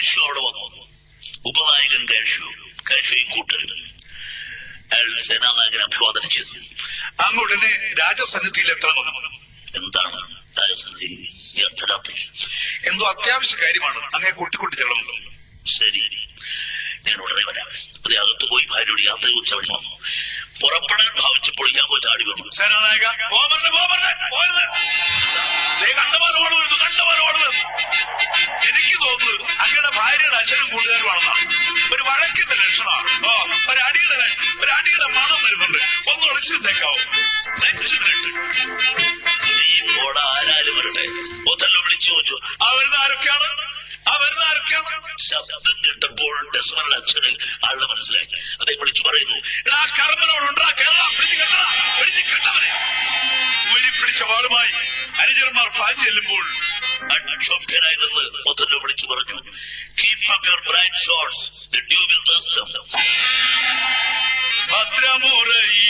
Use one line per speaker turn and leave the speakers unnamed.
Cashew അവിടെ വന്നു ഉപനായകൻ cashew കാഷ്യയും കൂട്ടരും അയാൾ സേനാനായകനെ അഭിവാദനം ചെയ്തു
അങ്ങ് ഉടനെ രാജസന്നിധിയിൽ എത്തണം
എന്താണ് രാജസന്ധി ഈ അർദ്ധരാത്രി
എന്തോ അത്യാവശ്യ കാര്യമാണ് അങ്ങേ കൂട്ടിക്കൊണ്ട് ചെല്ലണം
ശരി ഞാൻ ഉടനെ വരാം അത് അകത്ത് പോയി ഭാര്യയോട് യാത്ര ഉച്ചവഴി വന്നു പുറപ്പെടാൻ ഭാവിച്ചപ്പോൾ ഞാൻ ചാടി വന്നു
സേനാനായക പോകരുത്, പോകരുത്, പോകരുത്. ദേ കണ്ടമാനം ഓടി വരുന്നു, കണ്ടമാനം ഓടി വരുന്നു. എനിക്ക് തോന്നുന്നു അങ്ങയുടെ ഭാര്യയുടെ അച്ഛനും കൂട്ടുകാരുമാണെന്നാണ് ഒരു വഴക്കിന്റെ ലക്ഷണമാണ് ഓ ഒരു അടിയുടെ ഒരു അടിയുടെ മണം വരുന്നുണ്ട് ഒന്ന് ഒളിച്ചിട്ടേക്കാവും നെഞ്ചിനിട്ട്
നീ പോടാ ആരാലും വരട്ടെ ഒത്തല്ലോ വിളിച്ചു ചോദിച്ചു
ആ വരുന്ന ആരൊക്കെയാണ് ആ വരുന്ന ആരൊക്കെയാണ്
ശബ്ദം കേട്ടപ്പോൾ ഡെസ്മറുടെ അച്ഛന് ആളുടെ മനസ്സിലായി അദ്ദേഹം വിളിച്ചു പറയുന്നു
എടാ കർമ്മനോടുണ്ടാ കേരള പിടിച്ച് കെട്ടടാ പിടിച്ച് കെട്ടവനെ ഊരി പിടിച്ച വാളുമായി അനുചരന്മാർ പാഞ്ഞു ചെല്ലുമ്പോൾ
അക്ഷോഭ്യനായി നിന്ന് ഒത്തല്ലോ വിളിച്ചു പറഞ്ഞു keep up your bright shorts the dew will rest them
ഭദ്രമുറയിൽ